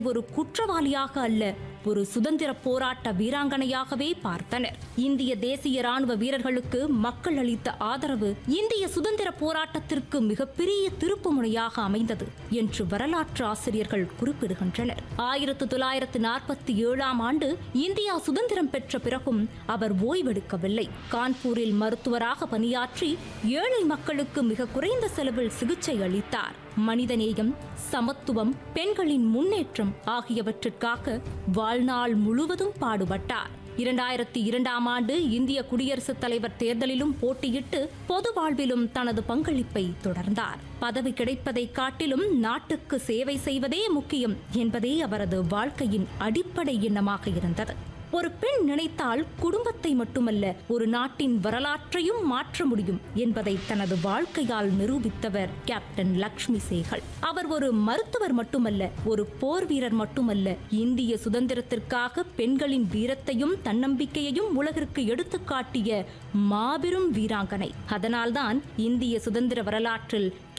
ஒரு குற்றவாளியாக அல்ல ஒரு சுதந்திர போராட்ட வீராங்கனையாகவே பார்த்தனர் இந்திய தேசிய ராணுவ வீரர்களுக்கு மக்கள் அளித்த ஆதரவு இந்திய சுதந்திர போராட்டத்திற்கு மிகப்பெரிய திருப்புமுனையாக அமைந்தது என்று வரலாற்று ஆசிரியர்கள் குறிப்பிடுகின்றனர் ஆயிரத்து தொள்ளாயிரத்து நாற்பத்தி ஏழாம் ஆண்டு இந்தியா சுதந்திரம் பெற்ற பிறகும் அவர் ஓய்வெடுக்கவில்லை கான்பூரில் மருத்துவராக பணியாற்றி ஏழை மக்களுக்கு மிக குறைந்த செலவில் சிகிச்சை அளித்தார் மனிதநேயம் சமத்துவம் பெண்களின் முன்னேற்றம் ஆகியவற்றிற்காக வாழ்நாள் முழுவதும் பாடுபட்டார் இரண்டாயிரத்தி இரண்டாம் ஆண்டு இந்திய குடியரசுத் தலைவர் தேர்தலிலும் போட்டியிட்டு பொது வாழ்விலும் தனது பங்களிப்பை தொடர்ந்தார் பதவி கிடைப்பதை காட்டிலும் நாட்டுக்கு சேவை செய்வதே முக்கியம் என்பதே அவரது வாழ்க்கையின் அடிப்படை எண்ணமாக இருந்தது ஒரு பெண் நினைத்தால் குடும்பத்தை மட்டுமல்ல ஒரு நாட்டின் வரலாற்றையும் மாற்ற முடியும் என்பதை தனது வாழ்க்கையால் நிரூபித்தவர் கேப்டன் லக்ஷ்மி சேகல் அவர் ஒரு மருத்துவர் மட்டுமல்ல ஒரு போர் வீரர் மட்டுமல்ல இந்திய சுதந்திரத்திற்காக பெண்களின் வீரத்தையும் தன்னம்பிக்கையையும் உலகிற்கு எடுத்துக்காட்டிய மாபெரும் வீராங்கனை அதனால்தான் இந்திய சுதந்திர வரலாற்றில்